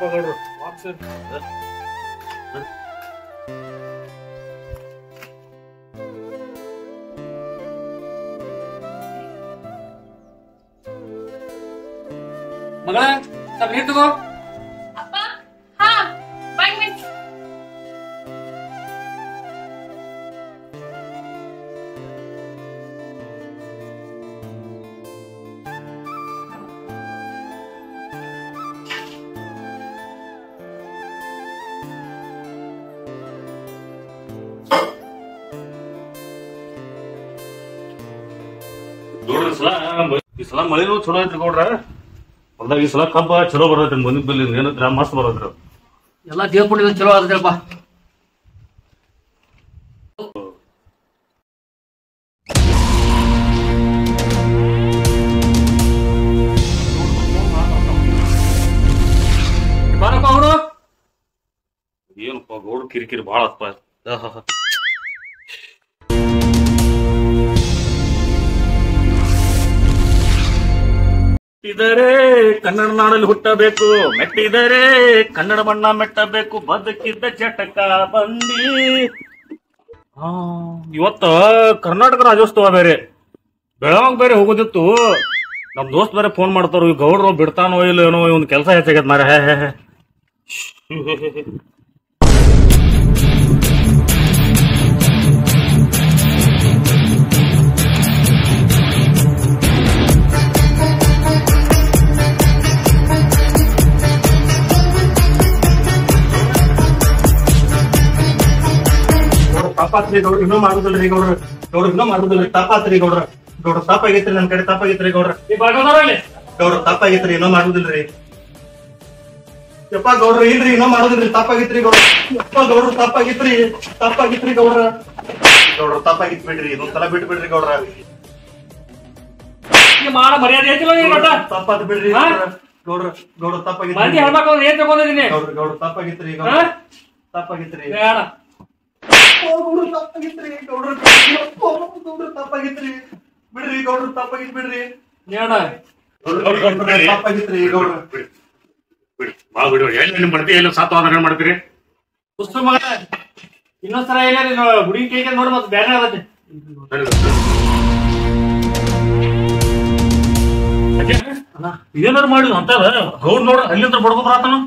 ಗೌಡ್ರು ವಾಪಸ್ ಮಗಳ ಸ್ವಲ್ಪ ನೀರ್ ತಗೋ ಅಪ್ಪ ಹಾ ಒಂದ್ ಮಿನಿಟ್ ನೋಡ್ರಿ ಈ ಸಲ ಈ ಸಲ ಮಳಿನೂ ಚಲೋ ಐತ್ರಿ ಗೌಡ್ರ ಹೊಲ್ದಾಗ ಈ ಸಲ ಕಬ್ಬ ಚಲೋ ಬರ್ತೈತಿ ಮುಂದಿನ ಬೆಲ್ಲಿ ಏನಂದ್ರ ಮಸ್ತ್ ಬರತ್ರಿ ಎಲ್ಲ ದೇವ್ ಪುಣ್ಯದ ಚಲೋ ಆದಪ್ಪ ಬಾರಪ್ಪ ಅವರು ಏನಪ್ಪ ಗೌಡ್ರ ಕಿರಿಕಿರಿ ಭಾಳ ಅಪ್ಪ ಮೆಟ್ಟಿದರೆ ಕನ್ನಡ ನಾಡಲ್ಲಿ ಹುಟ್ಟಬೇಕು ಮೆಟ್ಟಿದರೆ ಕನ್ನಡ ಬಣ್ಣ ಮೆಟ್ಟಬೇಕು ಬದುಕಿದ್ದ ಚಟಕ ಬಂದಿ ಆ, ಇವತ್ತ ಕರ್ನಾಟಕ ರಾಜ್ಯೋತ್ಸವ ಬೇರೆ ಬೆಳಗಾವ್ ಬೇರೆ ಹೋಗೋದಿತ್ತು ನಮ್ ದೋಸ್ತ್ ಬೇರೆ ಫೋನ್ ಮಾಡ್ತಾರ ಈ ಗೌಡ್ರು ಬಿಡ್ತಾನೋ ಇಲ್ಲ ಏನೋ ಇವ್ನ ಕೆಲಸ ಹೆಚ್ಚಾಗೈತ್ ಮಾರ ಹೇ ಹೇ ಹೇ ತಪ್ಪಾತ್ರಿ ಗೌಡ್ರ ಇನ್ನೂ ಮಾಡುದಿಲ್ರಿ ಗೌಡ್ರ ಗೌಡ್ರ ಇನ್ನೂ ಮಾಡುದಿಲ್ರಿ ತಪ್ಪಾತ್ರಿ ಗೌಡ್ರ ಗೌಡ್ರ ತಪ್ಪಾಗೈತ್ರಿ ನನ್ ಕಡೆ ತಪ್ಪಾಗೈತ್ರಿ ಗೌಡ್ರ ಈ ಬಾಗದವ್ರಲ್ಲಿ ಗೌಡ್ರ ತಪ್ಪಾಗೈತ್ರಿ ಇನ್ನೂ ಮಾಡುದಿಲ್ರಿ ಯಪ್ಪ ಗೌಡ್ರ ಇಲ್ರಿ ಇನ್ನೂ ಮಾಡುದಿಲ್ರಿ ತಪ್ಪಾಗೈತ್ರಿ ಗೌಡ್ರ ಯಪ್ಪ ಗೌಡ್ರ ತಪ್ಪಾಗಿತ್ರಿ ತಪ್ಪಾಗಿತ್ರಿ ಗೌಡ್ರ ಗೌಡ್ರ ತಪ್ಪಾಗಿತ್ ಬಿಡ್ರಿ ಇದೊಂದ್ಸಲ ಬಿಟ್ಟು ಬಿಡ್ರಿ ಗೌಡ್ರ ಈ ಮಾಡ ಮರ್ಯಾದೆ ಐತಿಲ್ಲ ನೀನ್ ಒಟ್ಟ ತಪ್ಪಾತ್ ಬಿಡ್ರಿ ಹಾ? ಗೌಡ್ರ ಗೌಡ್ರ ತಪ್ಪಾಗಿತ್ರಿ ಮಂದಿ ಹೇಳ್ಬೇಕು ಅಂದ್ರೆ ಏನ್ ತಗೊಂಡಿದೀನಿ ಗೌಡ್ರ ಗೌಡ್ರ ತಪ್ಪಾಗಿತ್ರಿ ಹಾ? ಗೌಡ್ರ ತಪ್ಪಾಗಿತ್ರಿ ಬೇಡ ಗೌಡ್ರ ತಪ್ಪಾಗಿತ್ರಿ ಗೌಡ್ರ ಗೌಡ್ರ ತಪ್ಪಾಗಿತ್ರಿ ಬಿಡ್ರಿ ಗೌಡ್ರ ತಪ್ಪಾಗಿತ್ ಬಿಡ್ರಿ ಬೇಡ ತಪ್ಪಾಗಿತ್ರಿ ಗೌಡ್ರ ಬಿಡಿ ಬಿಡಿ ಭಾಳ ಬಿಡಿ ಎಲ್ಲಿ ಮಾಡ್ತೀವಿ ಎಲ್ಲಿ ಸಾತ್ ಆದ್ರೆ ಏನ್ ಮಾಡ್ತೀರಿ ಪುಸ್ತಕ ಮಗ ಇನ್ನೊಂದ್ಸಲ ಇಲ್ಲ ನೀನು ಗುಡಿ ಕೇಕೆ ನೋಡಿ ಮತ್ತೆ ಬೇರೆ ಆಗತ್ತೆ ಏನಾರು ಮಾಡಿದ್ವು ಅಂತದ ಗೌಡ್ ನೋಡ್ರ ಅಲ್ಲಿಂದ ಬಡ್ಕೊಂಡ್ ಬರತಾನ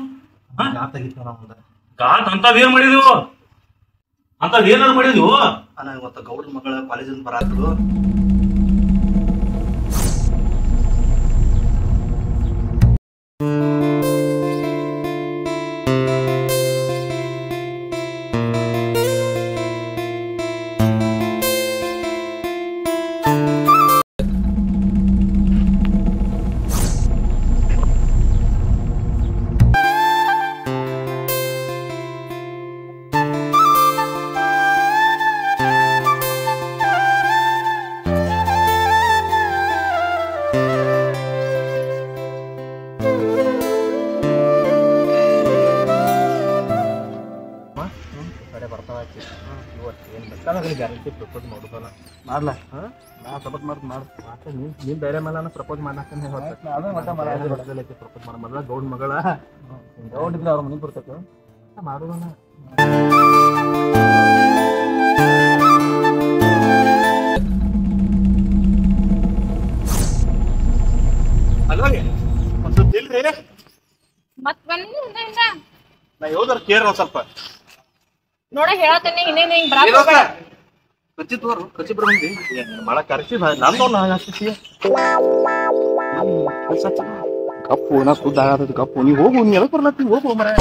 ಗಾತ್ ಅಂತದ್ ಏನ್ ಮಾಡಿದ್ವು ಅಂತದ್ ಏನಾರು ಮಾಡಿದ್ವು ಅಣ್ಣ ಇವತ್ತು ಗೌಡ್ರ ಮಗಳ ಕಾಲೇಜಿಂದ ಬರಾತ್ರು ಗ್ಯಾರಂಟಿ ಪ್ರಪೋಸ್ ಮಾಡೋದಲ್ಲ ಮಾಡ್ಲಾ ನಾ ಸಪೋರ್ಟ್ ಮಾಡ್ದು ಮಾಡು ನೀನ್ ನೀನ್ ಬೇರೆ ಮೇಲೆ ಪ್ರಪೋಸ್ ಮಾಡಾಕಂತ ಪ್ರಪೋಸ್ ಮಾಡ ಮೊದಲ ಗೌಡ್ ಮಗಳ ಗೌಡ್ ಇದ್ರೆ ಅವ್ರ ಮನೆಗೆ ಬರ್ತೈತೆ ಮಾಡೋದಲ್ಲ ಅಲ್ವಾ ಒಂದ್ ಸ್ವಲ್ಪ ಇಲ್ರಿ ಮತ್ ಬನ್ನಿ ಹಿಂದಿಂದ ನಾ ಯೋಧರ್ ಕೇರ್ ಒಂದ್ ಸ್ವಲ್ಪ ನೋಡ ಹೇಳತ್ತೇನೆ ಇನ್ನೇನ್ ಹಿಂಗ್ ಬರಾಕ್ ಕಚ್ಚಿ ತೋರು ಕಚ್ಚಿ ಬರ್ಬಂದಿ ಮಳ ಕರ್ಸಿ ನಂದು ನಾ ಹಾಕ್ತಿ ಕಪ್ಪು ನಾ ಸುದ್ದ ಆಗದ ಕಪ್ಪು ನೀ ಹೋಗು ನೀ ಎದಕ್ ಬರ್ಲತ್ತಿ ಹೋಗು ಮರ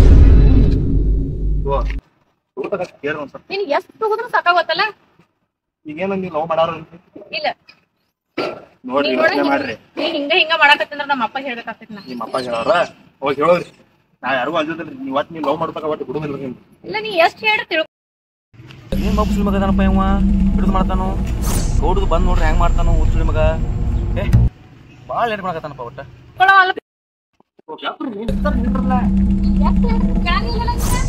ಕೇರ್ ಒಂದ್ ಸ್ವಲ್ಪ ನೀನ್ ಎಷ್ಟ್ ತಗೋದ್ರು ಸಾಕಾಗತ್ತಲ್ಲ ಈಗೇನ ನೀವು ಲವ್ ಮಾಡಾರ ಇಲ್ಲ ನೋಡ್ರಿ ನೀನ್ ನೋಡ ಯೋಚನೆ ಮಾಡ್ರಿ ನೀ ಹಿಂಗ ಹಿಂಗ ಮಾಡಾಕತ್ತಂದ್ರ ನಮ್ಮ ಅಪ್ಪ ಹೇಳ್ಬೇಕಾಗ್ತೈತಿ ನಾ ನಿಮ್ಮ ಅಪ್ಪ ಹೇಳವ್ರ ಹೋಗಿ ಹೇಳೋದ್ರಿ ನಾ ಯಾರಿಗೂ ಅಂಜದಿಲ್ರಿ ನೀವ್ ಒಟ್ಟು ನೀವು ಲವ್ ಮಾಡ್ಬೇಕ ಒಟ್ಟು ಬಿಡುದಿಲ್ಲ ನೀವು ಇಲ್ಲ ನೀ ಎಷ್ಟ್ ಹೇಳ್ರಿ ತಿಳ್ಕೊ ಏನ್ ಮಗ ಮಗ ಅದಾನಪ್ಪ ಇವ ಹಿಡಿದು ಮಾಡ್ತಾನು ಗೌಡದು ಬಂದ್ ನೋಡ್ರಿ ಹೆಂಗ್ ಮಾಡ್ತಾನು ಉಚ್ಚುಳಿ ಮಗ ಏ ಭಾಳ ಲೇಟ್ ಮಾಡಕತ್ತಾನಪ್ಪ ಒಟ್ಟ ಅಲ್ಲ ಎಷ್ಟ್ ಹೇಳ್ರಿ ಕೇಳಂಗಿಲ್ಲ ನೀನ?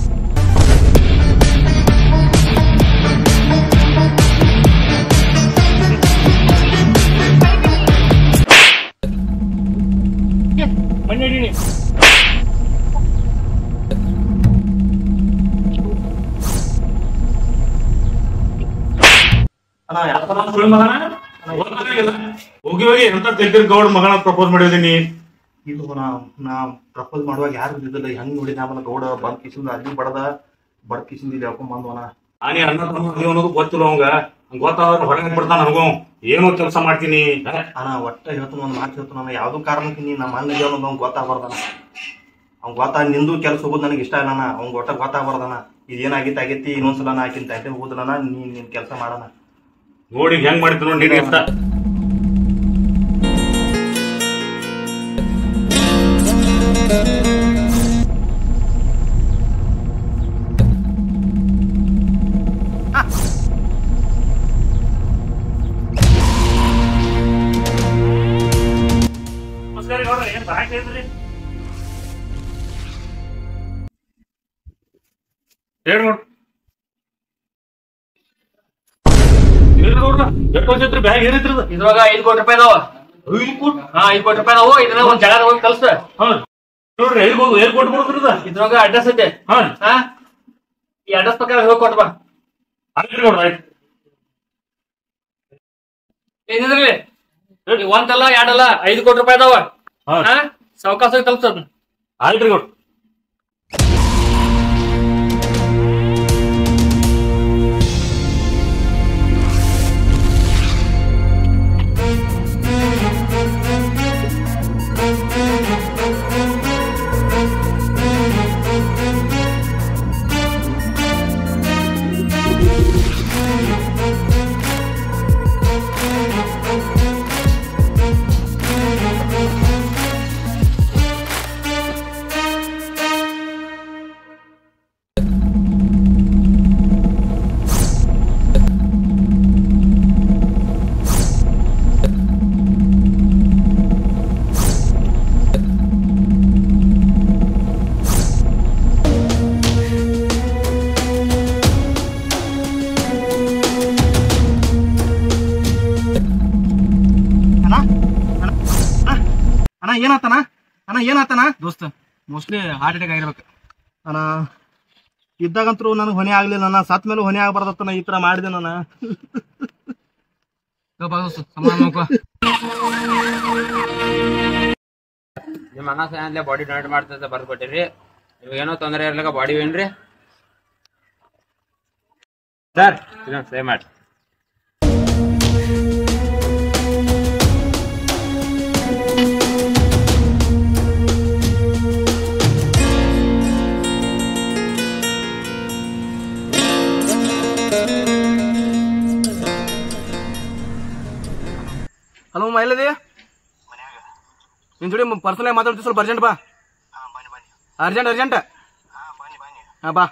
ಮಣ್ಣಿ ಹಿಡೀನಿ ಸುಳ್ಳು ಮಗನ ಓದ್ಬೇಕಾಗಿಲ್ಲ. ಹೋಗಿ ಹೋಗಿ ಎಂತ ತೆಗ್ದಿರ್ ಗೌಡ್ ಮಗನ ಪ್ರಪೋಸ್ ಮಾಡಿದೀನಿ ಇದು ನಾ ನಾ ಪ್ರಪೋಸ್ ಮಾಡುವಾಗ ಯಾರು ಇದ್ದಿಲ್ಲ ಹೆಂಗ್ ನೋಡಿ ನಾವನ್ನ ಗೌಡ ಬಂದ್ ಕಿಸಿಂದ ಅಲ್ಲಿ ಬಡದ ಬಡ್ ಕಿಸಿಂದ ಇಲ್ಲಿ ಹಾಕೊಂಡ್ ಬಂದವನ ಆನಿ ಅಣ್ಣ ತಮ್ಮ ನೀವು ಅನ್ನೋದು ಗೊತ್ತಿಲ್ಲ ಅವಂಗ ಹಂಗ ಗೊತ್ತಾದ್ರೆ ಹೊರಗೆ ಬಿಡ್ತಾನ ನನಗೂ ಏನೋ ಕೆಲಸ ಮಾಡ್ತೀನಿ ಅಣ್ಣ ಒಟ್ಟ ಹೇಳ್ತಾನ ಒಂದ್ ಮಾತು ಹೇಳ್ತಾನ ನಾನು ಯಾವ್ದು ಕಾರಣಕ್ಕೆ ನೀ ನಮ್ಮ ಅಣ್ಣ ಅನ್ನೋದು ಅವ್ನ್ ಗೊತ್ತಾಗ್ಬಾರ್ದನ ಅವ್ನ್ ಗೊತ್ತಾ ನಿಂದು ಕೆಲಸ ಹೋಗೋದು ನನಗೆ ಇಷ್ಟ ಇಲ್ಲ ಅವ್ನ್ ಒಟ್ಟ ಗೊತ್ತಾಗ್ಬಾರ್ದನ ಇದೇನಾಗಿತ್ತು ಆಗೈತಿ ಇನ್ನೊಂದ್ಸಲ ನಾ ಆಕಿನ ತಂಟೆ ಹೋಗುದಿಲ್ಲ ನೀನ್ ನಿನ್ ಕೆಲಸ ಮಾಡೋಣ ನೋಡಿ ಹೆಂಗ್ ಮಾಡಿದ್ರು ನೋಡಿ ನಿನಗೆ ಇಷ್ಟ ನಮಸ್ಕಾರ ಗೌಡ್ರ ಏನ್ ಬರಾಕ್ ಹೇಳಿದ್ರಿ ಹೇಳಿ ನೋಡ್ರಿ ಏನ್ರಿ ನೋಡ್ರ ಎಷ್ಟು ವರ್ಷ ಬ್ಯಾಗ್ ಏನಿತ್ರಿ ಇದು? ಇದ್ರೊಳಗ ಐದ್ ಕೋಟಿ ರೂಪಾಯಿ ಅದಾವ ಹಾ ಐದ್ ಕೋಟಿ ರೂಪಾಯಿ ಅದಾವು ಇದನ್ನ ಒಂದ್ ಜಾಗ ಹೋಗಿ ಕಲ್ಸ ಹಾ ನೋಡ್ರಿ ಎಲ್ಲಿ ಹೋಗು ಎಲ್ಲಿ ಕೊಟ್ಟು ಬಿಡ್ತೀರಿ ಇದು? ಇದ್ರೊಳಗ ಅಡ್ರೆಸ್ ಐತೆ ಹಾ ಹಾ ಈ ಅಡ್ರೆಸ್ ಪ್ರಕಾರ ಹೋಗಿ ಕೊಟ್ಟ ಬಾ ಆಯ್ತು ನೋಡ್ರಿ ಆಯ್ತು ಏನಿದ್ರಲ್ಲಿ ಒಂದಲ್ಲ ಎರಡಲ್ಲ ಐದು ಕೋಟಿ ರೂಪಾಯಿ ಅದಾವ ಹಾ ಹಾ ಸಾವಕಾಶ ಕಲ್ಸದ್ ಆಯ್ತ್ರಿ ಗೌಡ್ರ ಅಣ್ಣ ಅಣ್ಣ ಅಣ್ಣ, ಅಣ್ಣ ಏನಾತನ ಅಣ್ಣ ಏನಾತನ ದೋಸ್ತ ಮೋಸ್ಟ್ಲಿ ಹಾರ್ಟ್ ಅಟ್ಯಾಕ್ ಆಗಿರ್ಬೇಕು ಅಣ್ಣ ಇದ್ದಾಗಂತರೂ ನನಗೆ ಹೊಣೆ ಆಗ್ಲಿಲ್ಲ ಅಣ್ಣ ಸತ್ ಮೇಲೆ ಹೊಣೆ ಆಗ್ಬಾರ್ದತ್ತ ನಾ ಈ ತರ ಮಾಡಿದೆ ನಾನು ನಿಮ್ಮ ಅಣ್ಣ ಸಾಯಂತ್ಲೆ ಬಾಡಿ ಡೊನೇಟ್ ಮಾಡ್ತಂತ ಬರ್ದು ಕೊಟ್ಟಿರಿ ನೀವು ಏನೋ ತೊಂದರೆ ಇರ್ಲಿಕ್ಕ ಬಾಡಿ ಏನ್ರಿ ಸರ್ ಇದೊಂದು ಸೇವ್ ಮಾಡಿ ಹಲೋ ಮೈಲದಿ ನಿನ್ ಜೋಡಿ ಪರ್ಸನಲ್ ಮಾತಾಡ್ತೀವಿ ಸ್ವಲ್ಪ ಅರ್ಜೆಂಟ್ ಬಾ ಅರ್ಜೆಂಟ್ ಅರ್ಜೆಂಟ್ ಹಾ ಬಾ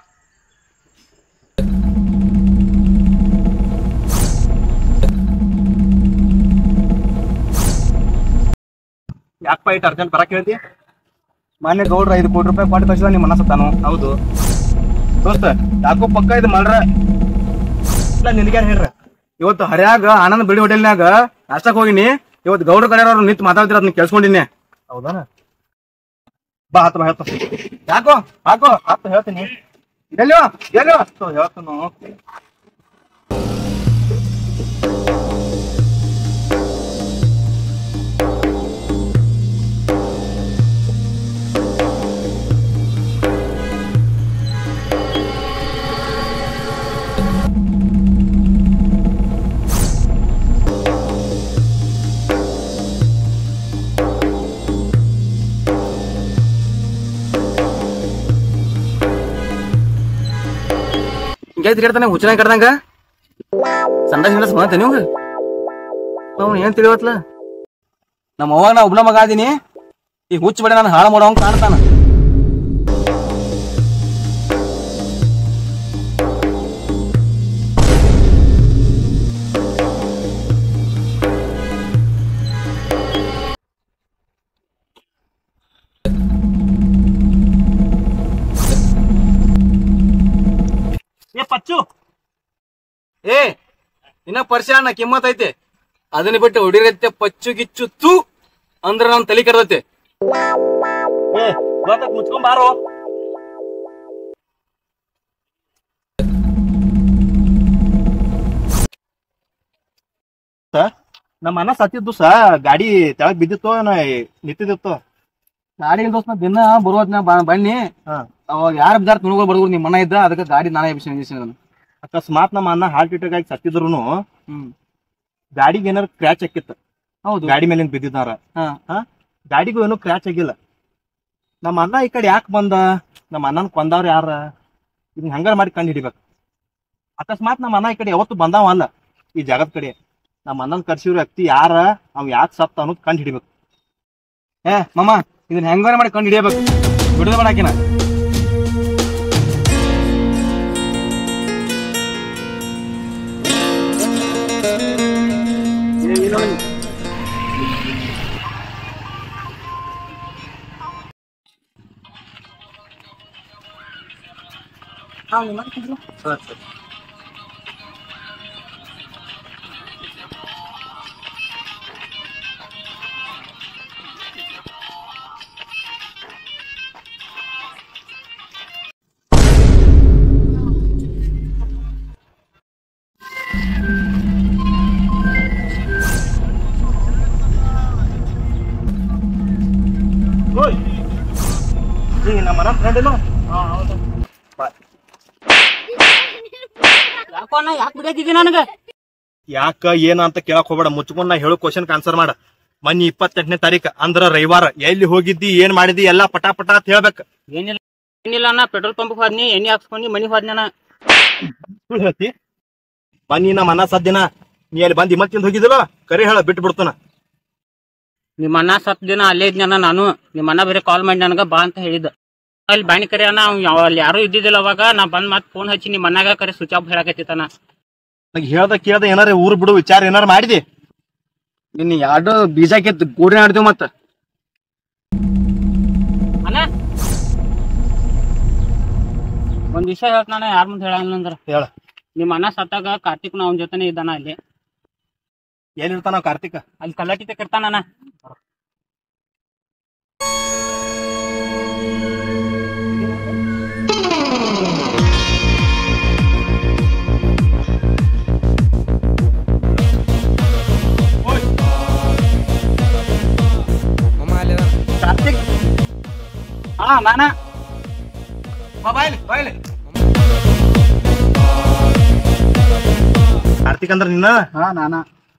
ಯಾಕಪ್ಪ ಇಟ್ಟು ಅರ್ಜೆಂಟ್ ಬರಕ್ ಹೇಳ್ತಿ ಮಾನ್ಯ ಗೌಡ್ರ ಐದು ಕೋಟಿ ರೂಪಾಯಿ ಕೊಟ್ಟು ಕಳಿಸಿದ ನಿಮ್ಮ ಮನಸ್ಸು ತಾನು ಹೌದು ದೋಸ್ತ ಯಾಕೋ ಪಕ್ಕ ಇದು ಮಾಡ್ರ ಇಲ್ಲ ನಿನ್ಗ್ಯಾರ ಹೇಳ್ರ ಇವತ್ತು ಹರ್ಯಾಗ ಆನಂದ್ ಬಿಡಿ ಹೋಟೆಲ್ನಾಗ ನಾಷ್ಟಕ್ ಹೋಗಿನಿ ಇವತ್ತು ಗೌಡ್ರ ಕಡೆಯವ್ರು ನಿಂತು ಮಾತಾಡ್ತಿರ ಅದನ್ನ ಕೇಳಿಸ್ಕೊಂಡಿನಿ ಹೌದಾನ ಬಾ ಹತ್ತು ಬಾ ಹೇಳ್ತ ಯಾಕೋ ಹಾಕೋ ಹತ್ತು ಹೇಳ್ತೀನಿ ಎಲ್ಲೋ ಎಲ್ಲೋ ಹೇಳ್ತಾನು ಹಿಂಗೆ ತಿರ್ಗಾಡ್ತಾನೆ ಹುಚ್ಚನ ಕಡ್ದಂಗ ಸಂಡ ಸಂಡ ಮಾತೇನೆ ಇವಂಗ ಅವ್ನು ಏನ್ ತಿಳಿವತ್ಲ ನಮ್ಮ ಅವ್ವಾಗ ನಾ ಒಬ್ನ ಮಗ ಅದೀನಿ ಈ ಹುಚ್ಚ ಬಡ ನಾನು ಹಾಳು ಮಾಡೋಂಗ್ ಕಾಣ್ತಾನ ಏ ಪಚ್ಚು ಏ ಇನ್ನ ಪರಿಶಾನ ಕಿಮ್ಮತ್ ಐತೆ ಅದನ್ನ ಬಿಟ್ಟು ಹೊಡಿರತ್ತೆ ಪಚ್ಚು ಗಿಚ್ಚು ತು ಅಂದ್ರ ನನ್ ತಲಿ ಕರ್ದೈತೆ ಏ ಮುಚ್ಕೊಂಡ್ ಬಾರೋ ಏನಾಗಿತ್ತ ನಮ್ಮ ಅಣ್ಣ ಸತ್ತಿದ್ದು ಸ ಗಾಡಿ ತೆಳಗ್ ಬಿದ್ದಿತ್ತು ಏನ ನಿಂತಿದ್ದಿತ್ತು ಗಾಡಿ ದೋಸ್ತ ದಿನ ಬರುವತ್ನ ಬನ್ನಿ ಹಾ. ಅವಾಗ ಯಾರು ಬಿದ್ದಾರ ತುಳುಗಳು ಬಡದ್ರು ನಿಮ್ಮ ಮನ ಇದ್ದ ಅದಕ್ಕೆ ಗಾಡಿ ನಾನೇ ಎಬ್ಬಿಸಿ ಅಕಸ್ಮಾತ್ ನಮ್ಮ ಅಣ್ಣ ಹಾರ್ಟ್ ಅಟ್ಯಾಕ್ ಆಗಿ ಸತ್ತಿದ್ರು ಹ್ಮ್ ಗಾಡಿಗೆ ಏನಾರ ಕ್ರ್ಯಾಚ್ ಆಕಿತ್ತು ಹೌದು ಗಾಡಿ ಮೇಲಿಂದ ಬಿದ್ದಿದ್ದಾರ ಹಾ. ಗಾಡಿಗೂ ಏನು ಕ್ರ್ಯಾಚ್ ಆಗಿಲ್ಲ ನಮ್ಮ ಅಣ್ಣ ಈ ಕಡೆ ಯಾಕೆ ಬಂದ ನಮ್ಮ ಅಣ್ಣನ ಕೊಂದವ್ರ ಯಾರ ಇದನ್ನ ಹಂಗಾರ ಮಾಡಿ ಕಂಡು ಹಿಡಿಬೇಕು ಅಕಸ್ಮಾತ್ ನಮ್ಮ ಅಣ್ಣ ಈ ಕಡೆ ಯಾವತ್ತು ಬಂದಾವ ಅಲ್ಲ ಈ ಜಗತ್ ಕಡೆ ನಮ್ಮ ಅಣ್ಣನ ಕರ್ಸಿರೋ ವ್ಯಕ್ತಿ ಯಾರ ಅವ್ ಯಾಕೆ ಸತ್ತ ಅನ್ನೋದು ಕಂಡು ಹಿಡಿಬೇಕು ಏ ಮಮ್ಮ ಇದನ್ನ ಹೆಂಗಾರ ಮಾಡಿ ಕಂಡು ಹಿಡಿಯಬೇಕು ಬಿಡುದ ಮಾಡಾಕಿನ ಓಯ್ ನೀ ನಮ್ಮ ಅಣ್ಣ ಫ್ರೆಂಡ್ ಏನೋ ಯಾಕೋನ ಯಾಕೆ ಬಿಡತ್ತಿದ್ದಿ ನನಗ ಯಾಕ ಏನ ಅಂತ ಕೇಳಕ್ ಹೋಗ್ಬೇಡ ಮುಚ್ಕೊಂಡ್ ನಾ ಹೇಳೋ ಕ್ವಶನ್ ಆನ್ಸರ್ ಮಾಡ ಮನಿ ಇಪ್ಪತ್ತೆಂಟನೇ ತಾರೀಕ ಅಂದ್ರ ರವಿವಾರ ಎಲ್ಲಿ ಹೋಗಿದ್ದಿ ಏನ್ ಮಾಡಿದಿ ಎಲ್ಲಾ ಪಟಾ ಪಟಾ ಅಂತ ಹೇಳ್ಬೇಕ ಏನಿಲ್ಲ ಏನಿಲ್ಲ ಅಣ್ಣ ಪೆಟ್ರೋಲ್ ಪಂಪ್ ಹೋದ್ನಿ ಎಣ್ಣೆ ಹಾಕ್ಸ್ಕೊಂಡಿ ಮನಿ ಹೋದ್ನ ಸುಳ್ಳು ಹೇಳ್ತಿ ಮನಿ ನಮ್ಮ ಅಣ್ಣ ಸದ್ದಿನ ನೀ ಅಲ್ಲಿ ಬಂದ್ ಇಮ್ಮತ್ತಿಂದ ಹೋಗಿದಿಲ್ಲ ಕರಿ ಹೇಳ ಬಿಟ್ಟು ಬಿಡ್ತಾನ ನಿಮ್ಮ ಅಣ್ಣ ಸತ್ ದಿನ ಅಲ್ಲೇ ಇದ್ನ ನಾನು ನಿಮ್ಮ ಅಣ್ಣ ಬೇರೆ ಕಾಲ್ ಮಾಡಿ ನನಗ ಬಾ ಅಂತ ಹೇಳಿದ್ದ ಅಲ್ಲಿ ಬಾಣಿ ಕರೆ ಅಣ್ಣ ಅವ್ನ್ ಯಾವ- ಅಲ್ಲಿ ಯಾರು ಇದ್ದಿದ್ದಿಲ್ಲ ಅವಾಗ ನಾ ಬಂದ್ ಮತ್ ಫೋನ್ ಹಚ್ಚಿ ನಿಮ್ಮ ಅಣ್ಣಗ ಕರೆ ಸ್ವಿಚ್ ಆಫ್ ಹೇಳಕತ್ತಿತ್ತಾನ ನನಗೆ ಹೇಳ್ದ ಕೇಳ್ದ ಏನಾರ ಊರ್ ಬಿಡು ವಿಚಾರ ಏನಾರ ಮಾಡಿದಿ ನಿನ್ನ ಎರಡು ಬೀಜ ಕಿತ್ತು ಗೂಡಿ ಆಡ್ತೀವಿ ಮತ್ತ ಅಣ್ಣ ಒಂದ್ ವಿಷಯ ಹೇಳ್ತಾನ ಯಾರ ಮುಂದೆ ಹೇಳಂಗಿಲ್ಲ ಅಂದ್ರ ಹೇಳ ನಿಮ್ಮ ಅಣ್ಣ ಸತ್ತಾಗ ಕಾರ್ತಿಕ್ನ ಅವನ ಜೊತೆನೆ ಇದ್ದಾನ ಅಲ್ಲಿ ಎಲ್ಲಿರ್ತಾನ ಕಾರ್ತಿಕ ಅಲ್ಲಿ ಕಲ್ಲಟ್ಟಿ ತೆಗಿರ್ತಾನ ಕಾರ್ತಿಕ್ ಹಾ ನಾನ ಬಾಯ್ಲಿ ಬಾಯ್ಲಿ ಕಾರ್ತಿಕ್ ಅಂದ್ರ ನಿನ್ನ ಹಾ ನಾನ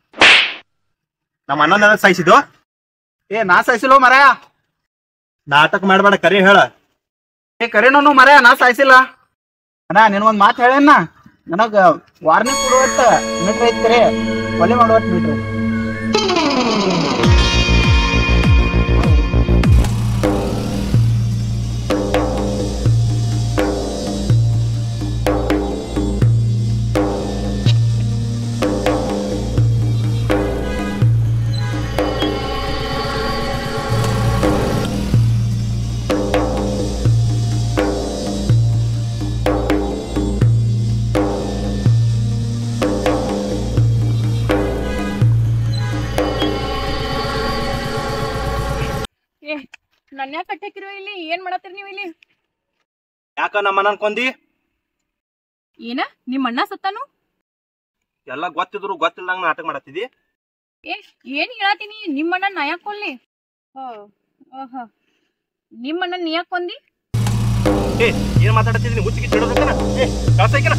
ನಮ್ಮ ಅಣ್ಣನ ಸಾಯಿಸಿದ್ದು ಏ ನಾ ಸಾಯಿಸಿಲ್ಲ ಮರ ನಾಟಕ ಮಾಡ್ಬೇಡ ಕರಿ ಹೇಳ ಏ ಕರೆನೋನು ಮರ ನಾ ಸಾಯಿಸಿಲ್ಲ ಅಣ್ಣ ನಿನಗೊಂದ್ ಮಾತು ಹೇಳೇನ ನನಗ ವಾರ್ನಿಂಗ್ ಕೊಡುವತ್ತ ಮೀಟ್ರ್ ಐತ್ ಕರೆ ಕೊಲೆ ಮಾಡುವಟ್ ಮೀಟ್ರ್ ಏ ನನ್ನ ಯಾಕೆ ಕಟ್ಟಾಕಿರೋ ಇಲ್ಲಿ ಏನ್ ಮಾಡತ್ತೀರಿ ನೀವು ಇಲ್ಲಿ ಯಾಕ ನಮ್ಮ ಅಣ್ಣನ್ ಕೊಂದಿ ಏನ ನಿಮ್ಮ ಅಣ್ಣ ಸತ್ತಾನು ಎಲ್ಲ ಗೊತ್ತಿದ್ರು ಗೊತ್ತಿಲ್ದಂಗ ನಾಟಕ ಮಾಡತ್ತಿದಿ ಏ ಏನ್ ಹೇಳತ್ತೀನಿ ನಿಮ್ಮ ಅಣ್ಣ ನಾ ಯಾಕೆ ಕೊಲ್ಲಿ ಓಹೋ ನಿಮ್ಮ ಅಣ್ಣ ನೀ ಯಾಕೆ ಕೊಂದಿ ಏ ಏನ್ ಮಾತಾಡತ್ತಿದ್ದೀನಿ ಹುಚ್ಚಿಗೆ ಚಿಡೋದಕ್ಕನ ಏ ಕಳ್ಸೈಕನ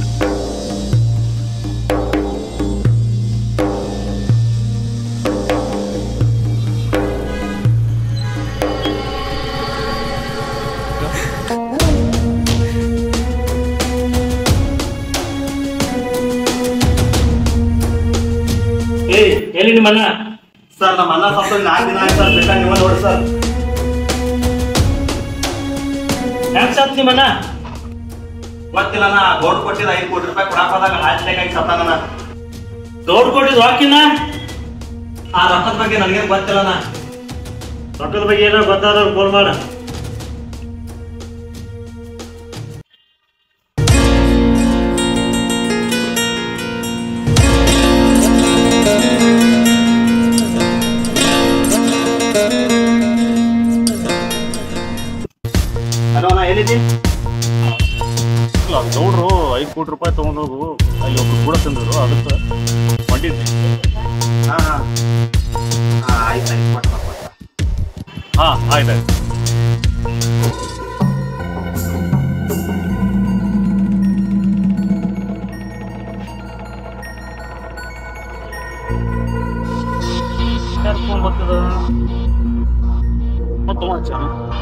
ಏ ಎಲ್ಲಿ ನಿಮ್ಮ ಅಣ್ಣ ಸರ್ ನಮ್ಮ ಅಣ್ಣ ಸತ್ತು ನಾಲ್ಕು ದಿನ ಆಯ್ತು ಸರ್ ಬೇಕಾದ್ರೆ ನೀವು ನೋಡಿ ಸರ್ ಹೆಂಗ್ ಸತ್ ನಿಮ್ಮ ಅಣ್ಣ ಗೊತ್ತಿಲ್ಲ ನಾ ಗೋಲ್ಡ್ ಕೊಟ್ಟಿದ ಐದು ಕೋಟಿ ರೂಪಾಯಿ ಕೊಡಾಕ್ ಹೋದಾಗ ಹಾರ್ಟ್ ಅಟ್ಯಾಕ್ ಆಗಿ ಸತ್ತಾನ ದೊಡ್ಡ ಕೊಟ್ಟಿದ್ ಹಾಕಿನ ಆ ರೊಕ್ಕದ ಬಗ್ಗೆ ನನಗೆ ಗೊತ್ತಿಲ್ಲ ನಾ ರೊಕ್ಕದ ಬಗ್ಗೆ ಏನೋ ಗೊತ್ತಾದ್ರೆ ಫೋನ್ ಮಾಡ ಹಲೋ ನಾ ಎಲ್ಲಿದ್ದಿ ನೋಡ್ರು ಐದು ಕೋಟಿ ರೂಪಾಯಿ ತಗೊಂಡೋಗು ಅಲ್ಲಿ ಒಬ್ರು ಕೂಡ ತಂದ್ರು ಅದಕ್ಕೆ ಹೊಂಟಿದ್ವಿ ಹಾ ಹಾ ಆಯ್ತಾಯ್ತು ಫೋನ್ ಬರ್ತದ ಮತ್ತೆ ಹಚ್ಚ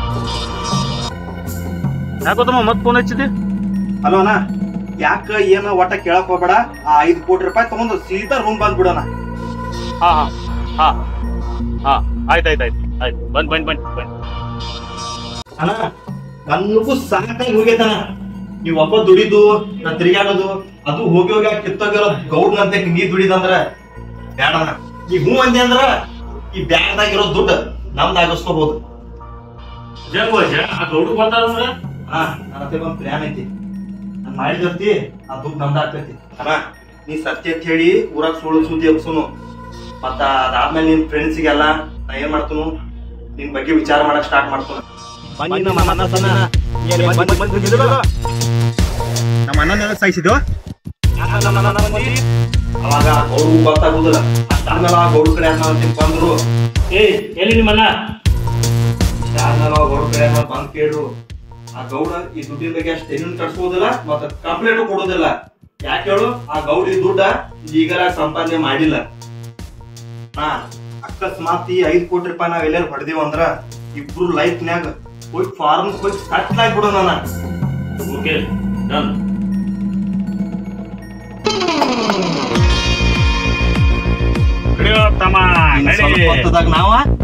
ಯಾಕೋತಮ್ಮ ಮತ್ತೆ ಫೋನ್ ಹಚ್ಚಿದೆ ಹಲೋ ಅಣ್ಣ ಯಾಕ ಏನ ಒಟ್ಟ ಕೇಳಕ್ ಹೋಗ್ಬೇಡ ಆ ಐದ್ ಕೋಟಿ ರೂಪಾಯಿ ತಗೊಂಡು ಸೀದಾ ರೂಮ್ ಬಂದ್ ಬಿಡೋಣ ಹಾ ಹಾ ಹಾ ಹಾ ಆಯ್ತು ಆಯ್ತು ಆಯ್ತು ಆಯ್ತು ಬಂದ್ ಬಂದ್ ಬಂದ್ ಬಂದ್ ಅಣ್ಣ ನನಗೂ ಸಾಕಾಗಿ ಹೋಗೈತಣ್ಣ ನೀವ್ ಒಬ್ಬ ದುಡಿದು ನಾ ತಿರ್ಗಾಡೋದು ಅದು ಹೋಗಿ ಹೋಗಿ ಆ ಕಿತ್ತೋಗಿರೋ ಗೌಡ್ನಂತೆ ನೀ ದುಡಿದಂದ್ರ ಬೇಡಣ್ಣ ಈ ಹೂ ಅಂದೆ ಅಂದ್ರ ಈ ಬ್ಯಾಗ್ದಾಗಿರೋ ದುಡ್ಡು ನಮ್ದು ಆಗಿಸ್ಕೋಬಹುದು ಜಂಗೋಜ ಆ ಗೌಡು ಗೊತ್ತಾದಂದ್ರ ಹಾ ನನ್ನ ಹತ್ರ ಒಂದ್ ಪ್ಲಾನ್ ಐತಿ ನಾನ್ ಮಾಡಿದರ್ತಿ ಆ ದುಡ್ಡು ನಮ್ದು ಆಗ್ತೈತಿ ಅಣ್ಣ ನೀ ಸತ್ಯ ಅಂತ ಹೇಳಿ ಊರಾಗ ಸುಳ್ಳು ಸುದ್ದಿ ಎಬ್ಸುನು ಮತ್ತ ಅದಾದ್ಮೇಲೆ ನಿನ್ ಫ್ರೆಂಡ್ಸಿಗೆಲ್ಲ ನಾ ಏನ್ ಮಾಡ್ತನು ನಿನ್ ಬಗ್ಗೆ ವಿಚಾರ ಮಾಡಕ್ ಸ್ಟಾರ್ಟ್ ಮಾಡ್ತಾನ ನಮ್ಮ ಅಣ್ಣನೆಲ್ಲ ಸಾಯಿಸಿದ್ವ ಅವಾಗ ಅವ್ರು ಗೊತ್ತಾಗುದಿಲ್ಲ ಅಷ್ಟಾದ್ಮೇಲೆ ಆ ಗೌಡು ಕಡೆ ಅಂತ ಬಂದ್ರು ಏ ಎಲ್ಲಿ ನಿಮ್ಮನ್ನ ಅಷ್ಟಾದ್ಮೇಲೆ ಆ ಗೌಡು ಕಡೆ ಬಂದ್ ಕೇಳ್ರು ಆ ಗೌಡ ಈ ದುಡ್ಡಿನ ಬಗ್ಗೆ ಅಷ್ಟು ತೆರಿನ್ ಕಟ್ಸೋದಿಲ್ಲ ಮತ್ತ ಕಂಪ್ಲೇಂಟ್ ಕೊಡೋದಿಲ್ಲ ಯಾಕೆ ಹೇಳು ಆ ಗೌಡ ಈ ದುಡ್ಡ ಈಗರ ಸಂಪಾದನೆ ಮಾಡಿಲ್ಲ ಹಾ ಅಕಸ್ಮಾತ್ ಈ ಐದ್ ಕೋಟಿ ರೂಪಾಯಿ ನಾವ್ ಎಲ್ಲಾರು ಹೊಡೆದಿವ ಅಂದ್ರ ಇಬ್ರು ಲೈಫ್ನ್ಯಾಗ ಹೋಗಿ ಫಾರ್ಮ್ ಹೋಗಿ ಸಟ್ಲ್ ಆಗ್ಬಿಡೋಣ ನಾ ಓಕೆ ಡನ್ ತಮ್ಮ ಇನ್ ನಡಿ ಸ್ವಲ್ಪ ಹೊತ್ತದಾಗ ನಾವ